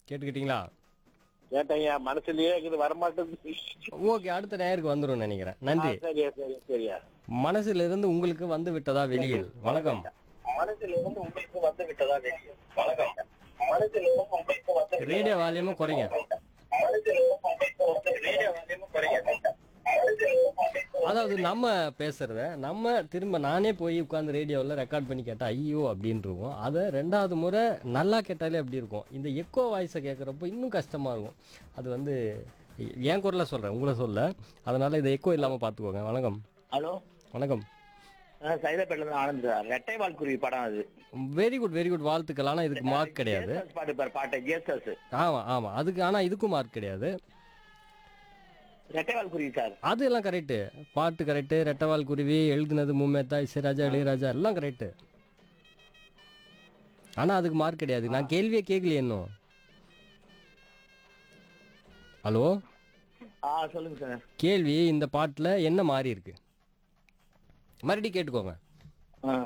கேட்டுக்கிட்டீங்களா கேட்டேங்க மனசுலயே இருக்குது வரமாட்டேங்குது ஓகே அடுத்த நேயருக்கு வந்துரும் நினைக்கிறேன் நன்றி ஆ, சரியா சரியா சரியா மனசுல இருந்து உங்களுக்கு வந்து விட்டதா வெளியில் வணக்கம் மனசுல இருந்து உங்களுக்கு வந்து விட்டதா வெளியே வணக்கம் மனசுல இருந்து உங்களுக்கு வந்து ரேடியோ வால்யூமும் குறைங்க மனசுல இருந்து உங்களுக்கு வந்து ரேடியோ வால்யூமும் குறைங்க மனசுல இருந்து உங்களுக்கு அதாவது நம்ம பேசுறத நம்ம திரும்ப நானே போய் உட்காந்து ரேடியோவில் ரெக்கார்ட் பண்ணி கேட்டா ஐயோ அப்படின்னு இருக்கும் அதை ரெண்டாவது முறை நல்லா கேட்டாலே அப்படி இருக்கும் இந்த எக்கோ வாய்ஸை கேட்குறப்போ இன்னும் கஷ்டமா இருக்கும் அது வந்து என் குரலை சொல்றேன் உங்களை சொல்ல அதனால இதை எக்கோ இல்லாம பார்த்துக்கோங்க வணக்கம் ஹலோ வணக்கம் சைதாப்பேட்டில இருந்து ஆனந்த் சார் ரெட்டை வால்குருவி படம் அது வெரி குட் வெரி குட் வாழ்த்துக்கள் ஆனால் இதுக்கு மார்க் கிடையாது ஜேசஸ் பாட்டு பாரு பாட்டு ஜேசஸ் ஆமா ஆமா அதுக்கு ஆனா இதுக்கும் மார்க் கிடையாது ரெட்டை வால்குருவி சார் அது எல்லாம் கரெக்டு பாட்டு கரெக்டு ரெட்டவால் குருவி எழுதுனது மும்மேத்தா இசைராஜா இளையராஜா எல்லாம் கரெக்டு ஆனா அதுக்கு மார்க் கிடையாது நான் கேள்வியே கேட்கலையே இன்னும் ஹலோ ஆ சொல்லுங்க சார் கேள்வி இந்த பாட்டுல என்ன மாறி இருக்கு மறுபடியும் கேட்டுக்கோங்க